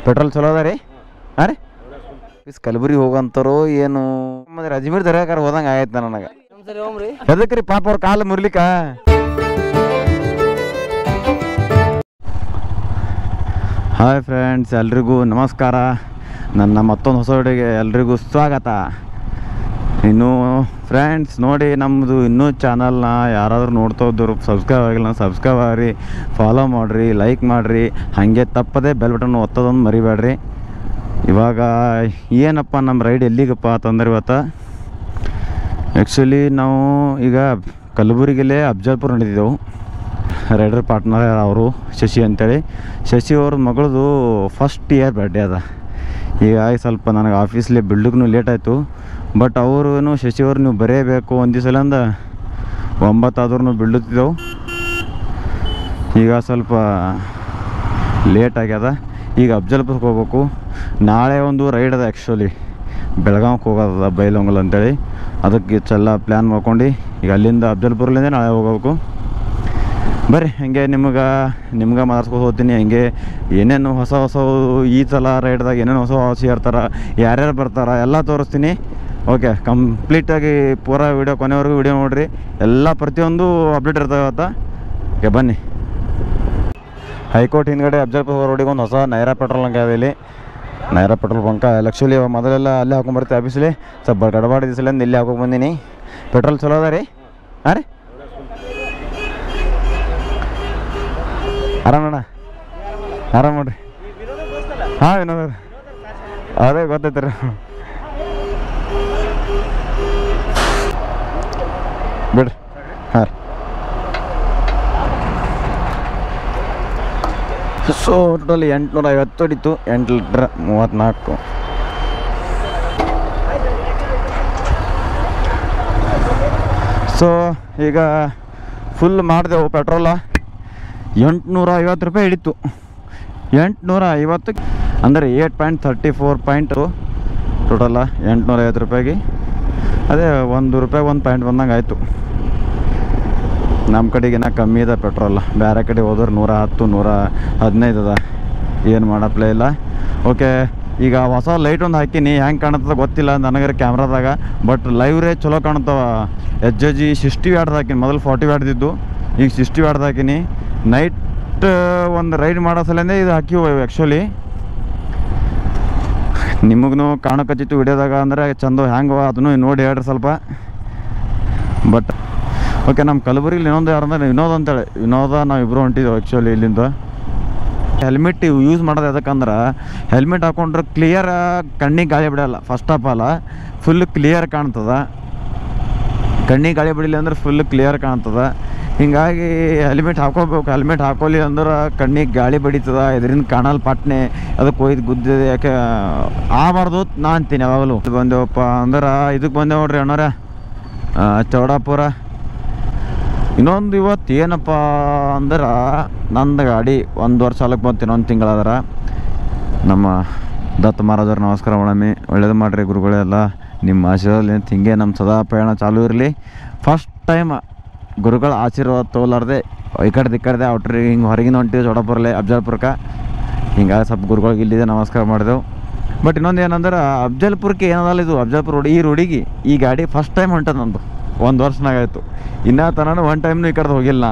Petrol ಚಲೋ ಅದ ರೀ ಹಾಂ ರೀ ಇಸ್ ಕಲಬುರ್ಗಿ ಹೋಗಂತಾರೋ ಏನು ಮತ್ತೆ ಅಜ್ಮೀರ್ ದರ್ಯಾಕಾರ ಹೋದಂಗೆ ಆಗೈತೆ ನನಗೆ ಸರಿ ಹೋಮ್ರಿ ಎದಕ್ಕೆ ರೀ ಪಾಪ ಅವ್ರ ಕಾಲು ಮುರ್ಲಿಕ್ಕ ಹಾಯ್ ಫ್ರೆಂಡ್ಸ್ ಎಲ್ರಿಗೂ ನಮಸ್ಕಾರ ನನ್ನ ಮತ್ತೊಂದು ಹೊಸ ವಿಡಿಯೋಗೆ ಎಲ್ರಿಗೂ ಸ್ವಾಗತ ಇನ್ನು ಫ್ರೆಂಡ್ಸ್ ನೋಡಿ ನಮ್ಮದು ಇನ್ನೂ ಚಾನಲ್ನ ಯಾರಾದರೂ ನೋಡ್ತಾ ಇದ್ದವರು ಸಬ್ಸ್ಕ್ರೈಬ್ ಆಗಿಲ್ಲ ಸಬ್ಸ್ಕ್ರೈಬ್ ಆಗ್ರಿ ಫಾಲೋ ಮಾಡಿರಿ ಲೈಕ್ ಮಾಡಿರಿ ಹಾಗೆ ತಪ್ಪದೇ ಬೆಲ್ ಬಟನ್ ಒತ್ತೋದೊಂದು ಮರಿಬೇಡ್ರಿ ಇವಾಗ ಏನಪ್ಪ ನಮ್ಮ ರೈಡ್ ಎಲ್ಲಿಗಪ್ಪ ಅಂತಂದ್ರೆ ಇವತ್ತು ಆ್ಯಕ್ಚುಲಿ ನಾವು ಈಗ ಕಲಬುರಗಿಲೇ ಅಫ್ಜಲ್ಪುರ ನಡೆದಿದ್ದೆವು ರೈಡರ್ ಪಾರ್ಟ್ನರ್ ಅವರು ಶಶಿ ಅಂತೇಳಿ ಶಶಿ ಅವ್ರ ಮಗಳದು ಫಸ್ಟ್ ಇಯರ್ ಬರ್ಡೇ ಅದ ಹೀಗಾಗಿ ಸ್ವಲ್ಪ ನನಗೆ ಆಫೀಸ್ಲಿ ಬಿಲ್ಡಿಗೂ ಲೇಟ್ ಆಯಿತು ಬಟ್ ಅವರು ಶಶಿ ಅವ್ರು ನೀವು ಬರೆಯಬೇಕು ಒಂದು ದಿವಸ ಅಂದ ಒಂಬತ್ತಾದ್ರೂ ಬೀಳುತ್ತಿದ್ದೆವು ಈಗ ಸ್ವಲ್ಪ ಲೇಟ್ ಆಗ್ಯದ ಈಗ ಅಫ್ಜಲ್ಪುರಕ್ಕೆ ಹೋಗ್ಬೇಕು ನಾಳೆ ಒಂದು ರೈಡ್ ಅದ ಆ್ಯಕ್ಚುಲಿ ಬೆಳಗಾವ್ಗೆ ಹೋಗೋದದ ಬೈಲೊಂಗಲ್ ಅಂತೇಳಿ ಅದಕ್ಕೆ ಚೆಲ್ಲ ಪ್ಲ್ಯಾನ್ ಮಾಡ್ಕೊಂಡು ಈಗ ಅಲ್ಲಿಂದ ಅಫ್ಜಲ್ಪುರ್ಲಿಂದ ನಾಳೆ ಹೋಗ್ಬೇಕು ಬರ್ರಿ ಹಂಗೆ ನಿಮ್ಗೆ ನಿಮ್ಗೆ ಮಾತಾಡ್ಸ್ಕೊಂಡು ಹೋಗ್ತೀನಿ ಹಂಗೆ ಏನೇನು ಹೊಸ ಹೊಸ ಈ ಸಲ ರೈಡ್ದಾಗ ಏನೇನು ಹೊಸ ಹೊಸ ಇರ್ತಾರೆ ಯಾರ್ಯಾರು ಬರ್ತಾರೆ ಎಲ್ಲ ತೋರಿಸ್ತೀನಿ ಓಕೆ ಕಂಪ್ಲೀಟಾಗಿ ಪೂರಾ ವೀಡಿಯೋ ಕೊನೆವರೆಗೂ ವೀಡಿಯೋ ನೋಡಿರಿ ಎಲ್ಲ ಪ್ರತಿಯೊಂದು ಅಪ್ಡೇಟ್ ಇರ್ತವೆ ಇವತ್ತು ಓಕೆ ಬನ್ನಿ ಹೈಕೋರ್ಟ್ ಹಿಂದ್ಗಡೆ ಅಫ್ಜಲ್ಪುರ ರೋಡಿಗೆ ಒಂದು ಹೊಸ ನೈರಾ ಪೆಟ್ರೋಲ್ ಬಂಕ್ ಇದೆ ಇಲ್ಲಿ ನೈರಾ ಪೆಟ್ರೋಲ್ ಬಂಕ ಆ್ಯಕ್ಚುಲಿ ಮೊದಲೆಲ್ಲ ಅಲ್ಲೇ ಹಾಕೊಂಬರ್ತೀವಿ ಆಫೀಸಲ್ಲಿ ಸ್ವಲ್ಪ ಗಡಬಾಡಿ ದಿವಸಲಿಂದ ಇಲ್ಲಿ ಹಾಕೋಕೆ ಬಂದೀನಿ ಪೆಟ್ರೋಲ್ ಚಲೋ ಅದ ರೀ ಹಾಂ ರೀ ಆರಾಮಣ್ಣ ಆರಾಮ ನೋಡ್ರಿ ಹಾಂ ವಿನೋದ ಅವ್ರೆ. ಅದೇ ಗೊತ್ತೈತೆ ರೀ ಬಿಡ್ರಿ ಹಾಂ ರೀ ಸೊ ಟೋಟಲ್ ಎಂಟುನೂರ ಐವತ್ತು ಹೊಡಿತು ಎಂಟು ಲೀಟ್ರ್ ಮೂವತ್ತ್ನಾಲ್ಕು ಸೊ ಈಗ ಫುಲ್ ಮಾಡಿದೆವು ಪೆಟ್ರೋಲ ಎಂಟುನೂರ ಐವತ್ತು ರೂಪಾಯಿ ಹಿಡಿತು ಎಂಟುನೂರ ಐವತ್ತು ಅಂದರೆ eight point thirty four point total ಎಂಟುನೂರ ಐವತ್ತು ರೂಪಾಯಿಗೆ ಅದೇ ಒಂದು ರೂಪಾಯಿ ಒಂದು ಪಾಯಿಂಟ್ ಬಂದಂಗೆ ಆಯಿತು ನಮ್ಮ ಕಡೆಗಿನ ಕಮ್ಮಿ ಇದೆ ಪೆಟ್ರೋಲ್ ಬೇರೆ ಕಡೆ ಹೋದ್ರೆ ನೂರ ಹತ್ತು ನೂರ ಹದಿನೈದು ಅದ ಏನು ಮಾಡಪ್ಲೇ ಇಲ್ಲ ಓಕೆ ಈಗ ಹೊಸ ಲೈಟ್ ಒಂದು ಹಾಕೀನಿ ಹೆಂಗೆ ಕಾಣುತ್ತದ ಗೊತ್ತಿಲ್ಲ ನನಗರ ಕ್ಯಾಮ್ರಾದಾಗ ಬಟ್ ಲೈವ್ ರೇ ಚಲೋ ಕಾಣುತ್ತವ ಎಚ್ ಜಿ ಸಿಕ್ಸ್ಟಿ ವ್ಯಾಡ್ದು ಹಾಕಿನಿ ಮೊದಲು ಫಾರ್ಟಿ ವ್ಯಾಡ್ದಿದ್ದು ಈಗ ಸಿಕ್ಸ್ಟಿ ವ್ಯಾಡ್ದು ಹಾಕಿನಿ ನೈಟ್ ಒಂದು ರೈಡ್ ಮಾಡೋ ಸಲಿಂದ ಇದು ಹಾಕಿವು ಆ್ಯಕ್ಚುಲಿ ನಿಮಗೂ ಕಾಣಕತ್ತಿತ್ತು ವಿಡಿಯೋದಾಗ ಅಂದರೆ ಚಂದ ಹ್ಯಾಂಗವ ಅದನ್ನು ನೋಡಿ ಹೇಳ್ರಿ ಸ್ವಲ್ಪ ಬಟ್ ಓಕೆ ನಮ್ಮ ಕಲಬುರಗಿಲಿ ಇನ್ನೊಂದು ಯಾರಂದ್ರೆ ವಿನೋದ್ ಅಂತೇಳಿ ವಿನೋದ ನಾವು ಇಬ್ಬರು ಹೊಂಟಿದ್ದೆವು ಆ್ಯಕ್ಚುಲಿ ಇಲ್ಲಿಂದ ಹೆಲ್ಮೆಟ್ ಯೂಸ್ ಮಾಡೋದು ಯಾಕಂದ್ರೆ ಹೆಲ್ಮೆಟ್ ಹಾಕೊಂಡ್ರೆ ಕ್ಲಿಯರ್ ಕಣ್ಣಿಗೆ ಗಾಳಿ ಬಿಡಲ್ಲ first of all full clear ಕಾಣ್ತದ ಕಣ್ಣಿಗೆ ಗಾಳಿ ಬಿಡಲಿ ಅಂದ್ರೆ ಫುಲ್ ಕ್ಲಿಯರ್ ಕಾಣ್ತದ ಹಿಂಗಾಗಿ ಹೆಲ್ಮೆಟ್ ಹಾಕೋಬೇಕು ಹೆಲ್ಮೆಟ್ ಹಾಕೋಲಿ ಅಂದ್ರೆ ಕಣ್ಣಿಗೆ ಗಾಳಿ ಬಡಿತದ ಇದರಿಂದ ಕಾಣಲ್ ಪಟ್ನೆ ಅದಕ್ಕೆ ಒಯ್ದು ಗುದ್ದಿದೆ ಯಾಕೆ ಆಗಬಾರ್ದು ನಾ ಅಂತೀನಿ ಯಾವಾಗಲೂ ಬಂದೇವಪ್ಪ ಅಂದ್ರೆ ಇದಕ್ಕೆ ಬಂದೇವು ನೋಡ್ರಿ ಅಣ್ಣವ್ರ ಚೌಡಾಪುರ ಇನ್ನೊಂದು ಇವತ್ತು ಏನಪ್ಪ ಅಂದ್ರೆ ನಂದು ಗಾಡಿ ಒಂದು ವರ್ಷ ಸಾಲಕ್ಕೆ ಬಂತು ಇನ್ನೊಂದು ತಿಂಗಳಾದ್ರ ನಮ್ಮ ದತ್ತ ಮಹಾರಾಜರು ನಮಸ್ಕಾರ ಮಾಡಮ್ಮಿ ಒಳ್ಳೇದು ಮಾಡಿರಿ ಗುರುಗಳೆಲ್ಲ ನಿಮ್ಮ ಆಶೀರ್ವಾದ ಹಿಂಗೆ ನಮ್ಮ ಸದಾ ಪ್ರಯಾಣ ಚಾಲೂ ಇರಲಿ ಫಸ್ಟ್ ಟೈಮ್ ಗುರುಗಳ ಆಶೀರ್ವಾದ ತೋಲಾರ್ದೆ ಈ ಕಡೆ ಈ ಕಡೆ ಔಟ್ರಿ ಹಿಂಗೆ ಹೊರಗಿನ ಹೊಂಟಿವಿ ಚೌಡಾಪುರಲೆ ಅಫ್ಜಲ್ಪುರಕ್ಕೆ ಹಿಂಗಾಗಿ ಸ್ವಲ್ಪ ಗುರುಗಳಿಗೆ ಇಲ್ಲಿದೆ ನಮಸ್ಕಾರ ಮಾಡಿದೆವು ಬಟ್ ಇನ್ನೊಂದು ಏನಂದ್ರೆ ಅಫ್ಜಲ್ಪುರಕ್ಕೆ ಏನದಲ್ಲ ಇದು ಅಫ್ಜಲ್ಪುರ ರೋಡ್ ಈ ರೋಡಿಗೆ ಈ ಗಾಡಿ ಫಸ್ಟ್ ಟೈಮ್ ಹೊಂಟದ ನಂದು ಒಂದು ವರ್ಷನಾಗ ಆಯಿತು ಇನ್ನೂ ತನಕ ಒನ್ ಟೈಮ್ನು ಈ ಕಡೆ ಹೋಗಿಲ್ಲ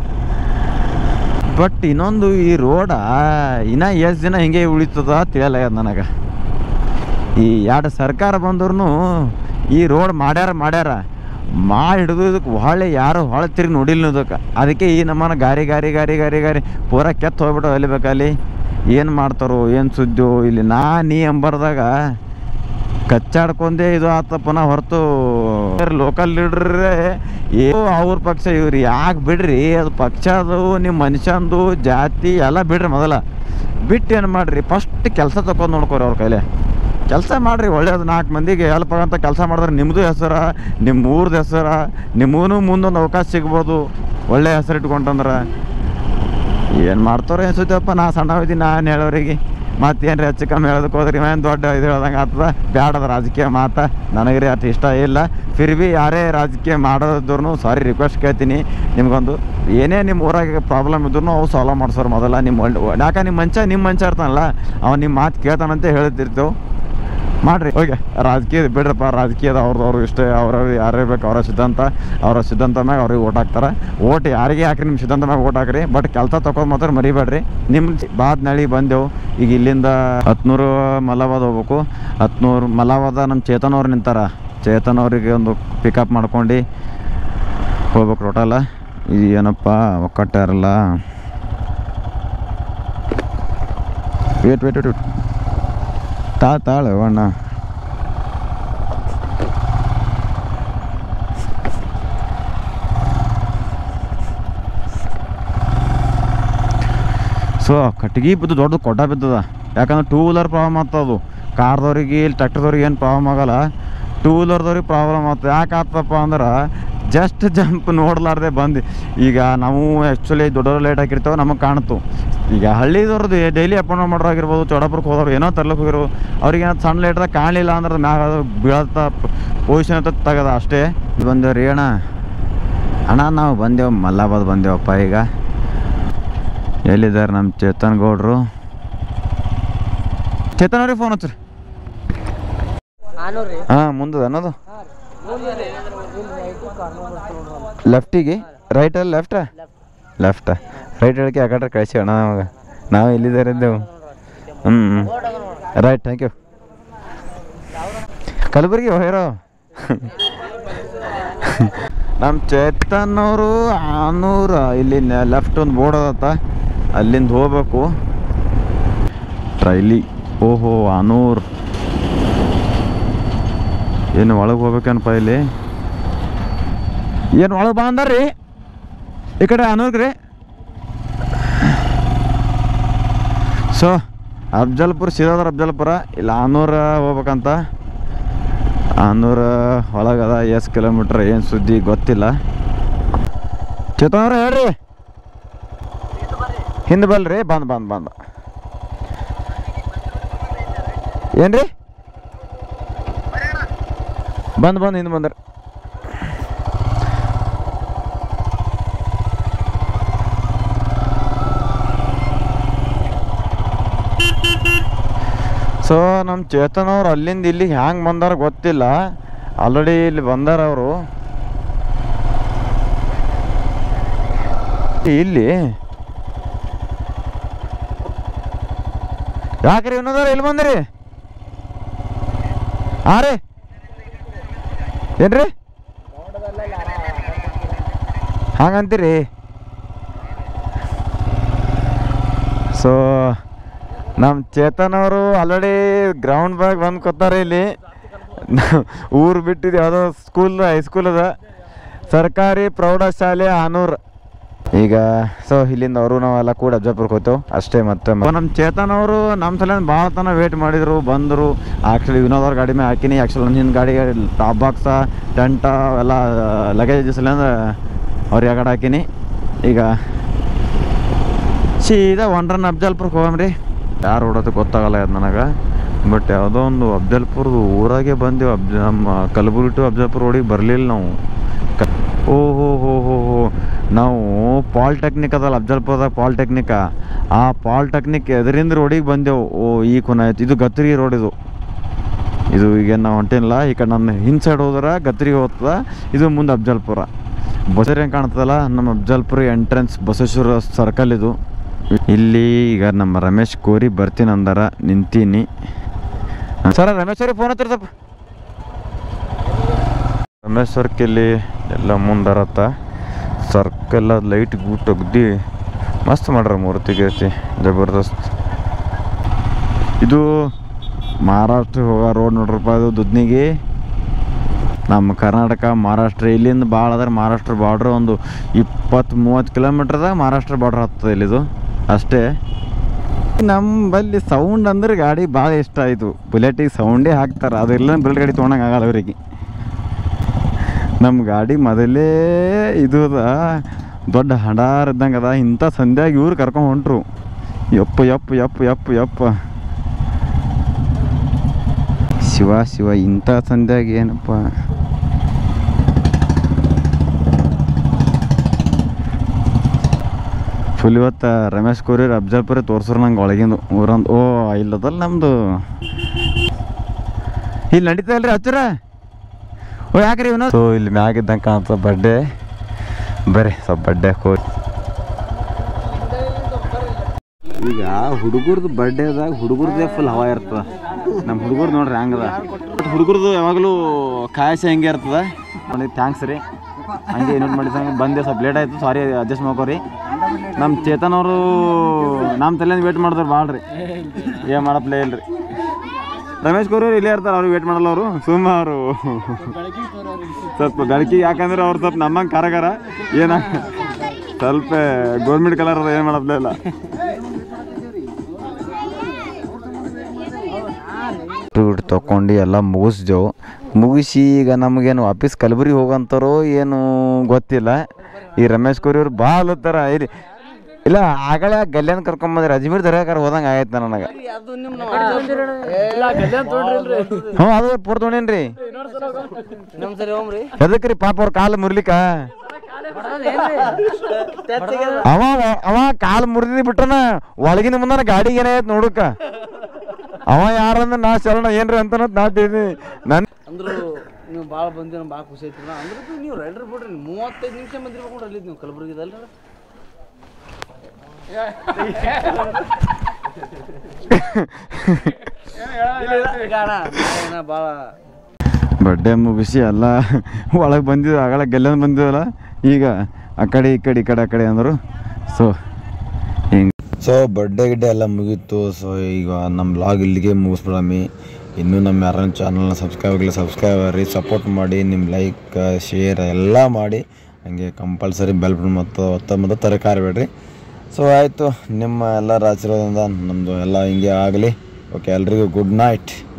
ಬಟ್ ಇನ್ನೊಂದು ಈ ರೋಡ ಇನ್ನ ಎಷ್ಟು ದಿನ ಹಿಂಗೆ ಉಳಿತದ ತಿಳಿಯಲ್ಲ ನನಗೆ ಈ ಎರಡು ಸರ್ಕಾರ ಬಂದ್ರು ಈ ರೋಡ್ ಮಾಡ್ಯಾರ ಮಾಡ್ಯಾರ ಮಾಡಿ ಹಿಡಿದು ಇದಕ್ಕೆ ಹೊಳೆ ಯಾರು ಹೊಳೆ ತಿರುಗಿ ನೋಡಿಲ್ಲ ಇದಕ್ಕೆ ಅದಕ್ಕೆ ಈ ನಮ್ಮನ ಗಾರಿ ಗಾರಿ ಗಾರಿ ಗಾರಿ ಗಾರಿ ಪೂರ ಕೆತ್ತು ಹೋಗ್ಬಿಟ್ಟು ಅಲಿಬೇಕಲ್ಲಿ ಏನು ಮಾಡ್ತಾರೋ ಏನು ಸುದ್ದಿಯೋ ಇಲ್ಲಿ ನಾ ನೀ ಎಂಬರ್ದಾಗ ಕಚ್ಚಾಡ್ಕೊಂಡೇ ಇದು ಆತಪ್ಪ ನಾ ಹೊರತು ಲೋಕಲ್ ಲೀಡ್ರೇ ಏ ಅವ್ರ ಪಕ್ಷ ಇವ್ರು ಯಾಕೆ ಬಿಡ್ರಿ ಅದು ಪಕ್ಷ ಅದು ನಿಮ್ಮ ಮನುಷ್ಯಂದು ಜಾತಿ ಎಲ್ಲ ಬಿಡ್ರಿ ಮೊದಲ ಬಿಟ್ಟು ಏನು ಮಾಡ್ರಿ ಫಸ್ಟ್ ಕೆಲಸ ತಗೊಂಡು ನೋಡ್ಕೊರಿ ಅವ್ರ ಕೈಲೇ ಕೆಲಸ ಮಾಡ್ರಿ ಒಳ್ಳೇದು ನಾಲ್ಕು ಮಂದಿಗೆ ಹೆಲ್ಪ್ ಆಗಂತ ಕೆಲಸ ಮಾಡಿದ್ರೆ ನಿಮ್ಮದು ಹೆಸರ ನಿಮ್ಮ ಊರ್ದು ಹೆಸರ ನಿಮಗೂ ಮುಂದೊಂದು ಅವಕಾಶ ಸಿಗ್ಬೋದು ಒಳ್ಳೆ ಹೆಸರು ಇಟ್ಕೊಂತಂದ್ರೆ ಏನು ಮಾಡ್ತಾರೋ ಅನ್ಸುತ್ತಪ್ಪ ನಾ ಸಣ್ಣವಿದ್ದೀನಿ ನಾನು ಹೇಳೋರಿಗೆ ಮತ್ತೇನ್ರಿ ಹೆಚ್ಚು ಕಮ್ಮಿ ಹೇಳೋದಕ್ಕೆ ಹೋದ್ರಿ ಏನು ದೊಡ್ಡ ಇದು ಹೇಳ್ದಂಗೆ ಆಗ್ತದ ಬ್ಯಾಡದ ರಾಜಕೀಯ ಮಾತ ನನಗೆ ರೀ ಅಷ್ಟು ಇಷ್ಟ ಇಲ್ಲ ಫಿರ್ ಬಿ ಯಾರೇ ರಾಜಕೀಯ ಮಾಡೋದ್ರು ಸಾರಿ ರಿಕ್ವೆಸ್ಟ್ ಕೇಳ್ತೀನಿ ನಿಮ್ಗೊಂದು ಏನೇ ನಿಮ್ಮ ಊರಾಗ ಪ್ರಾಬ್ಲಮ್ ಇದ್ರು ಅವು ಸಾಲ್ವ್ ಮಾಡ್ಸೋರು ಮೊದಲ ನಿಮ್ಮ ಒಳ್ಳೆ ಯಾಕೆ ನಿಮ್ಮ ಮಂಚ ನಿಮ್ಮ ಮಂಚ ಇರ್ತಾನಲ್ಲ ಅವ್ನು ನಿಮ್ಮ ಮಾತು ಕೇಳ್ತಾನಂತ ಹೇಳ್ತಿರ್ತೇವೆ ಮಾಡ್ರಿ ಓಕೆ ರಾಜಕೀಯ ಬಿಡ್ರಪ್ಪ ರಾಜಕೀಯದ ಅವ್ರದವ್ರು ಇಷ್ಟೇ ಅವ್ರವ್ರು ಯಾರೇ ಬೇಕು ಅವರ ಸಿದ್ಧಾಂತ ಅವರ ಸಿದ್ಧಾಂತ ಮ್ಯಾಗ ಅವ್ರಿಗೆ ಓಟ್ ಹಾಕ್ತಾರೆ ಓಟ್ ಯಾರಿಗೆ ಹಾಕ್ರಿ ನಿಮ್ಮ ಸಿದ್ಧಾಂತ ಮ್ಯಾಗ ಓಟ್ ಹಾಕ್ರಿ ಬಟ್ ಕೆಲಸ ತಗೊಂಡು ಮಾತ್ರ ಮರಿಬೇಡ್ರಿ ನಿಮ್ಮ ಬಾದ್ ನಳಿ ಬಂದೆವು ಈಗ ಇಲ್ಲಿಂದ ಹತ್ನೂರು ಮಲವಾದ ಹೋಗ್ಬೇಕು ಹತ್ನೂರು ಮಲವಾದ ನಮ್ಮ ಚೇತನ್ ಅವ್ರು ನಿಂತಾರ ಚೇತನ್ ಅವರಿಗೆ ಒಂದು ಪಿಕಪ್ ಮಾಡ್ಕೊಂಡು ಹೋಗ್ಬೇಕು ಟೋಟಲ್ ಇದು ಏನಪ್ಪ ಒಕ್ಕಟ್ಟಾರಲ್ಲ ವೇಟ್ ವೇಟ್ ವೇಟ್ ವೇಟ್ ತಾ ತಾಳು ಅಣ್ಣ ಸೊ ಕಟ್ಗೆ ಬಿದ್ದು ದೊಡ್ಡ ಕೊಟ್ಟ ಬಿದ್ದದ ಯಾಕಂದ್ರೆ ಟೂ ವೀಲರ್ ಪ್ರಾಬ್ಲಮ್ ಆಗ್ತದು ಕಾರ್ದವ್ರಿಗೆ ಇಲ್ಲಿ ಟ್ರ್ಯಾಕ್ಟರ್ದವ್ರಿಗೆ ಏನು ಪ್ರಾಬ್ಲಮ್ ಆಗಲ್ಲ ಟೂ ವೀಲರ್ದವ್ರಿಗೆ ಪ್ರಾಬ್ಲಮ್ ಆಗ್ತದೆ ಯಾಕೆ ಆಗ್ತದಪ್ಪ ಅಂದ್ರೆ ಜಸ್ಟ್ ಜಂಪ್ ನೋಡ್ಲಾರ್ದೆ ಬಂದು ಈಗ ನಾವು ಆ್ಯಕ್ಚುಲಿ ದೊಡ್ಡವ್ರು ಲೇಟ್ ಹಾಕಿರ್ತೇವೆ ನಮಗೆ ಕಾಣ್ತು ಈಗ ಹಳ್ಳಿದವ್ರದ್ದು ಡೈಲಿ ಅಪ್ ಡೌನ್ ಮಾಡೋರಾಗಿರ್ಬೋದು ಚೌಡಾಪುರಕ್ಕೆ ಹೋದವ್ರು ಏನೋ ತರ್ಲಕ್ಕೆ ಹೋಗಿರೋ ಅವ್ರಿಗೆ ಏನಾದ್ರು ಸಣ್ಣ ಲೇಟ್ದಾಗ ಕಾಣಲಿಲ್ಲ ಅಂದ್ರೆ ಮ್ಯಾಗ ಅದು ಬೀಳತ್ತ ಪೊಸಿಷನ್ ಅಂತ ತಗದ ಅಷ್ಟೇ ಬಂದೇವು ರೀ ಅಣ್ಣ ಅಣ್ಣ ನಾವು ಬಂದೆವು ಮಲ್ಲಾಬಾದ್ ಬಂದೇವಪ್ಪ ಈಗ ಎಲ್ಲಿದ್ದಾರೆ ನಮ್ಮ ಚೇತನ್ ಗೌಡ್ರು ಚೇತನ್ ಅವ್ರಿಗೆ ಫೋನ್ ಹಚ್ಚ್ರಿ ಆನೂರಿ ಹಾಂ ಮುಂದದ ಅನ್ನೋದು ಇಲ್ಲಿ ರೈಟ್ ಕಾರ್ನರ್ ಬರ್ತದೆ ನೋಡ್ರಿ ಲೆಫ್ಟಿಗೆ ರೈಟಲ್ಲಿ ಲೆಫ್ಟ ಲೆಫ್ಟ ರೈಟ್ ಹೇಳಿಕೆ ಆ ಕಡೆ ಕಳಿಸಿ ಅಣ್ಣ ನಮಗೆ ನಾವು ಎಲ್ಲಿದ್ದಾರೆ ಇದ್ದೆವು ಹ್ಞೂ ಹ್ಞೂ ರೈಟ್ ಥ್ಯಾಂಕ್ ಯು ಕಲಬುರ್ಗಿ ಹೋಗಿರೋ ನಮ್ಮ ಚೇತನ್ ಅವರು ಆನೂರ ಇಲ್ಲಿ ಲೆಫ್ಟ್ ಒಂದು ಬೋರ್ಡ್ ಅದತ್ತ ಅಲ್ಲಿಂದ ಹೋಗ್ಬೇಕು ಟ್ರೈಲಿ ಓಹೋ ಆನೂರ್ ಏನು ಒಳಗೆ ಹೋಗ್ಬೇಕೇನಪ್ಪ ಇಲ್ಲಿ ಏನು ಒಳಗೆ ಬಾ ಅಂದಾರ್ರಿ ಈ ಕಡೆ ಅನೂರ್ಗ್ ರೀ ಸೊ ಅಫ್ಜಲ್ಪುರ ಸೀದಾದ್ರ ಅಫ್ಜಲ್ಪುರ ಇಲ್ಲ ಆನೂರ ಹೋಗ್ಬೇಕಂತ ಆನೂರ ಒಳಗದ ಎಷ್ಟು ಕಿಲೋಮೀಟ್ರ್ ಏನು ಸುದ್ದಿ ಗೊತ್ತಿಲ್ಲ ಚೇತನ್ ಅವ್ರೆ ಹೇಳ್ರಿ ಹಿಂದೆ ಬಲ್ರಿ ಬಂದ್ ಬಂದ್ ಬಂದ ಏನ್ರಿ ಬಂದ್ ಬಂದ್ ಹಿಂದೆ ಬಂದ್ರಿ ಸೊ ನಮ್ಮ ಚೇತನ್ ಅವ್ರು ಅಲ್ಲಿಂದ ಇಲ್ಲಿಗೆ ಹ್ಯಾಂಗೆ ಬಂದಾರ ಗೊತ್ತಿಲ್ಲ ಆಲ್ರೆಡಿ ಇಲ್ಲಿ ಬಂದಾರ ಅವರು ಇಲ್ಲಿ ಯಾಕ್ರಿ ಇನ್ನೋದಾರ ಇಲ್ಲಿ ಬಂದ್ರಿ ಹಾಂ ರೀ ಏನ್ರಿ ಹಂಗಂತೀರಿ ಸೊ ನಮ್ಮ ಚೇತನ್ ಅವರು ಆಲ್ರೆಡಿ ಗ್ರೌಂಡ್ ಬ್ಯಾಗ್ ಬಂದು ಕೂತಾರೆ ಇಲ್ಲಿ ಊರು ಬಿಟ್ಟಿದ್ದು ಯಾವುದೋ ಸ್ಕೂಲ್ ಹೈಸ್ಕೂಲ್ ಅದ ಸರ್ಕಾರಿ ಪ್ರೌಢಶಾಲೆ ಆನೂರ್ ಈಗ ಸೊ ಇಲ್ಲಿಂದ ಅವರು ನಾವೆಲ್ಲ ಕೂಡ ಅಜ್ಜಪುರಕ್ಕೆ ಹೋಗ್ತೇವೆ ಅಷ್ಟೇ ಮತ್ತೆ ನಮ್ಮ ಚೇತನ್ ಅವರು ನಮ್ಮ ಸಲ ಭಾಳ ತನ ವೇಟ್ ಮಾಡಿದರು ಬಂದರು ಆ್ಯಕ್ಚುಲಿ ವಿನೋದ್ ಅವ್ರ ಗಾಡಿ ಮೇಲೆ ಹಾಕಿನಿ ಆ್ಯಕ್ಚುಲಿ ನನ್ನ ಗಾಡಿಗೆ ಟಾಪ್ ಬಾಕ್ಸ ಟೆಂಟ ಎಲ್ಲ ಲಗೇಜ್ ಸಲಿಂದ ಅವ್ರಿಗೆ ಆ ಕಡೆ ಹಾಕಿನಿ ಈಗ ಸೀದಾ ಒನ್ ಅಫ್ಜಲ್ಪುರಕ್ಕೆ ಹೋಗಮ್ರಿ ಯಾರು ಓಡೋದು ಗೊತ್ತಾಗಲ್ಲ ಅದು ನನಗೆ ಬಟ್ ಯಾವುದೋ ಒಂದು ಅಫ್ಜಲ್ಪುರದ ಊರಾಗೆ ಬಂದೆವು ಅಬ್ಜ ನಮ್ಮ ಕಲಬುರ್ಗಿ ಟು ಅಫ್ಜಲ್ಪುರ ರೋಡಿಗೆ ಬರಲಿಲ್ಲ ನಾವು ಕ ಓ ಹೋ ಹೋ ಹೋ ಹೋ ನಾವು ಪಾಲಿಟೆಕ್ನಿಕ್ ಅದಲ್ಲ ಅಫ್ಜಲ್ಪುರದಾಗ ಪಾಲಿಟೆಕ್ನಿಕ ಆ ಪಾಲಿಟೆಕ್ನಿಕ್ ಎದರಿಂದ ರೋಡಿಗೆ ಬಂದೆವು ಓ ಈ ಕೊನೆ ಆಯ್ತು ಇದು ಗತ್ರಿ ರೋಡ್ ಇದು ಇದು ಈಗ ನಾವು ಹೊಂಟಿಲ್ಲ ಈ ಕಡೆ ನನ್ನ ಹಿಂದ್ ಸೈಡ್ ಹೋದ್ರೆ ಗತ್ರಿಗೆ ಹೋಗ್ತದ ಇದು ಮುಂದೆ ಅಫ್ಜಲ್ಪುರ ಬಸರಿ ಹೆಂಗೆ ಕಾಣ್ತದಲ್ಲ ನಮ್ಮ ಅಫ್ಜಲ್ಪುರ ಎಂಟ್ರೆನ್ಸ್ ಬಸವೇಶ್ವರ ಸರ್ಕಲ್ ಇದು ಇಲ್ಲಿ ಈಗ ನಮ್ಮ ರಮೇಶ್ ಕೋರಿ ಬರ್ತೀನಿ ಅಂದಾರ ನಿಂತೀನಿ ಸರ ರಮೇಶ್ ಅವ್ರಿಗೆ ಫೋನ್ ಹತ್ತಿರ ರಮೇಶ್ ಸರ್ಕಲ್ಲಿ ಎಲ್ಲ ಮುಂದರತ್ತ ಸರ್ಕಲ್ ಲೈಟ್ ಗೂಟ್ ಒಗ್ದಿ ಮಸ್ತ್ ಮಾಡ್ರ ಮೂರ್ತಿ ಗೀರ್ತಿ ಜಬರ್ದಸ್ತ್ ಇದು ಮಹಾರಾಷ್ಟ್ರ ಹೋಗೋ ರೋಡ್ ನೋಡ್ರಪ್ಪ ಇದು ದುದ್ನಿಗೆ ನಮ್ಮ ಕರ್ನಾಟಕ ಮಹಾರಾಷ್ಟ್ರ ಇಲ್ಲಿಂದ ಭಾಳ ಅದ್ರ ಮಹಾರಾಷ್ಟ್ರ ಬಾರ್ಡ್ರ್ ಒಂದು ಇಪ್ಪತ್ತು ಮೂವತ್ತು ಕಿಲೋಮೀಟ್ರ್ದಾಗ ಮಹಾರಾಷ್ಟ್ರ ಬಾರ್ಡ್ರ್ ಹತ್ತದ ಇಲ್ಲಿದು ಅಷ್ಟೇ ನಮ್ಮಲ್ಲಿ ಸೌಂಡ್ ಅಂದ್ರೆ ಗಾಡಿ ಭಾಳ ಇಷ್ಟ ಆಯಿತು ಬುಲೆಟಿಗೆ ಸೌಂಡೇ ಹಾಕ್ತಾರೆ ಅದೆಲ್ಲ ಬುಲೆಟ್ ಗಾಡಿ ತೊಗೊಳಂಗೆ ಆಗಲ್ಲ ಅವರಿಗೆ ನಮ್ಮ ಗಾಡಿ ಮೊದಲೇ ಇದು ಅದ ದೊಡ್ಡ ಹಂಡಾರ ಇದ್ದಂಗೆ ಅದ ಇಂಥ ಸಂಧ್ಯಾಗ ಇವ್ರು ಕರ್ಕೊಂಡು ಹೊಂಟ್ರು ಯಪ್ಪ ಯಪ್ಪ ಯಪ್ಪ ಯಪ್ಪ ಯಪ್ಪ ಶಿವ ಶಿವ ಇಂಥ ಸಂಧ್ಯಾಗ ಏನಪ್ಪ ಫುಲ್ ಇವತ್ತು ರಮೇಶ್ ಕೋರಿಯರ್ ಅಫ್ಜಲ್ಪುರ ತೋರ್ಸ್ರು ನಂಗೆ ಒಳಗಿಂದು ಊರಂದು ಓ ಇಲ್ಲದಲ್ಲ ನಮ್ಮದು ಇಲ್ಲಿ ನಡೀತಾ ಇಲ್ರಿ ಹಚ್ಚರ ಓ ಯಾಕ್ರಿ ಇವನು ಸೊ ಇಲ್ಲಿ ಮ್ಯಾಗಿದ್ದಂಗೆ ಕಾಣ್ತ ಬರ್ಡೇ ಬರ್ರಿ ಸ್ವಲ್ಪ ಬರ್ಡೇ ಕೋರಿ ಈಗ ಹುಡುಗರ್ದು ಬರ್ಡೇದಾಗ ಹುಡುಗರ್ದೇ ಫುಲ್ ಹವಾ ಇರ್ತದ ನಮ್ಮ ಹುಡುಗರು ನೋಡ್ರಿ ಹಂಗದ ಬಟ್ ಹುಡುಗರ್ದು ಯಾವಾಗಲೂ ಕಾಯಸ ಹೆಂಗೆ ಇರ್ತದ ನೋಡಿ ಥ್ಯಾಂಕ್ಸ್ ರೀ ಹಂಗೆ ಇನ್ನೊಂದು ಮಾಡಿದಂಗೆ ಬಂದೆ ಸ್ವಲ್ಪ ಲೇಟ್ ಆಯಿತು ಸಾರಿ ಅಡ್ಜಸ್ಟ್ ಮಾಡ್ಕೋರಿ ನಮ್ಮ ಚೇತನ್ ಅವರು ನಮ್ಮ ತಲೆಯಿಂದ ವೇಟ್ ಮಾಡ್ತಾರೆ ಭಾಳ ರೀ ಏನು ಮಾಡಪ್ಲೇ ಇಲ್ರಿ ರಮೇಶ್ ಕೋರಿ ಅವ್ರು ಇಲ್ಲೇ ಇರ್ತಾರೆ ಅವ್ರು ವೇಟ್ ಮಾಡಲ್ಲ ಅವರು ಸುಮ್ಮ ಅವರು ಸ್ವಲ್ಪ ಬೆಳಕಿಗೆ ಯಾಕಂದ್ರೆ ಅವ್ರು ಸ್ವಲ್ಪ ನಮ್ಮಂಗೆ ಕಾರಗಾರ ಏನ ಸ್ವಲ್ಪ ಗೋಲ್ಮೆಂಟ್ ಕಲರ್ ಅದ ಏನು ಮಾಡಪ್ಲೇ ಇಲ್ಲ ಟೂರ್ ತಗೊಂಡು ಎಲ್ಲ ಮುಗಿಸ್ದೆವು ಮುಗಿಸಿ ಈಗ ನಮಗೇನು ವಾಪಸ್ ಕಲಬುರಗಿ ಹೋಗಂತಾರೋ ಏನು ಗೊತ್ತಿಲ್ಲ ಈ ರಮೇಶ್ ಕೋರಿ ಅವ್ರು ಭಾಳ ಓದ್ತಾರ ಇಲ್ಲಿ ಇಲ್ಲ ಆಗಲೇ ಗಲ್ಯಾನ್ ಕರ್ಕೊಂಬಂದ್ರೆ ಅಜ್ಮೀರ್ ದರ್ಯಾಕಾರ ಹೋದಂಗೆ ಆಗೈತೆ ನನಗೆ ಅದು ನಿಮ್ಮ ಇಲ್ಲ ಕಲ್ಯಾಣ ತೊಗೊಂಡ್ರಿ ಹ್ಞೂ ಅದು ಪೂರ್ ತೊಗೊಂಡೇನ್ರಿ ನಮ್ಮ ಸರಿ ಹೋಮ್ರಿ ಎದಕ್ಕೆ ರೀ ಪಾಪ ಅವ್ರ ಕಾಲು ಮುರ್ಲಿಕ್ಕ ಅವ ಅವ ಕಾಲು ಮುರಿದಿ ಬಿಟ್ಟನ ಒಳಗಿನ ಮುಂದನ ಗಾಡಿಗೆ ಏನಾಯ್ತು ನೋಡಕ್ಕ ಅವ ಯಾರಂದ್ರೆ ನಾ ಶರಣ ಏನ್ರಿ ಅಂತ ನಾ ತಿಳಿದೀನಿ ನನ್ ಅಂದ್ರು ನೀವು ಭಾಳ ಬಂದಿ ನಮ್ಗೆ ಭಾಳ ಖುಷಿ ಐತಿ ಅಂದ್ರೆ ನೀವು ರೈಡ್ರ್ ಬಿಡ್ರಿ ಮೂವತ್ತೈದು ನಿಮಿಷ ಬಂದಿರ್ಬೇಕು ನೋಡ್ರಿ ಅಲ್ಲಿ ನೀವು ಕಲಬುರಗಿದಲ್ಲಿ ಭಾಳ ಬರ್ಡೇ ಮುಗಿಸಿ ಎಲ್ಲ ಒಳಗೆ ಬಂದಿದ್ದು ಆಗಲ್ಲ ಗೆಲ್ಲಂದು ಬಂದಿವಲ್ಲ ಈಗ ಆ ಕಡೆ ಈ ಕಡೆ ಈ ಕಡೆ ಆ ಕಡೆ ಅಂದರು ಸೊ ಹಿಂಗೆ ಸೊ ಬರ್ಡೇ ಗಿಡ್ಡೆ ಎಲ್ಲ ಮುಗೀತು ಸೊ ಈಗ ನಮ್ಮ ಬ್ಲಾಗ್ ಇಲ್ಲಿಗೆ ಮುಗಿಸ್ಬಿಡಮಿ ಇನ್ನೂ ನಮ್ಮ ಯಾರನ್ನ ಚಾನಲ್ನ ಸಬ್ಸ್ಕ್ರೈಬ್ ಆಗಲಿ ಸಬ್ಸ್ಕ್ರೈಬ್ ಆಗ್ರಿ ಸಪೋರ್ಟ್ ಮಾಡಿ ನಿಮ್ಮ ಲೈಕ್ ಶೇರ್ ಎಲ್ಲ ಮಾಡಿ ಹಂಗೆ ಕಂಪಲ್ಸರಿ ಬೆಲ್ ಬಟನ್ ಮತ್ತು ಒತ್ತ ಮತ್ತು ತರಕಾರಿ ಬೇಡ್ರಿ ಸೊ ಆಯಿತು ನಿಮ್ಮ ಎಲ್ಲರ ಆಶೀರ್ವಾದದಿಂದ ನಮ್ಮದು ಎಲ್ಲ ಹಿಂಗೆ ಆಗಲಿ ಓಕೆ ಎಲ್ರಿಗೂ ಗುಡ್ ನೈಟ್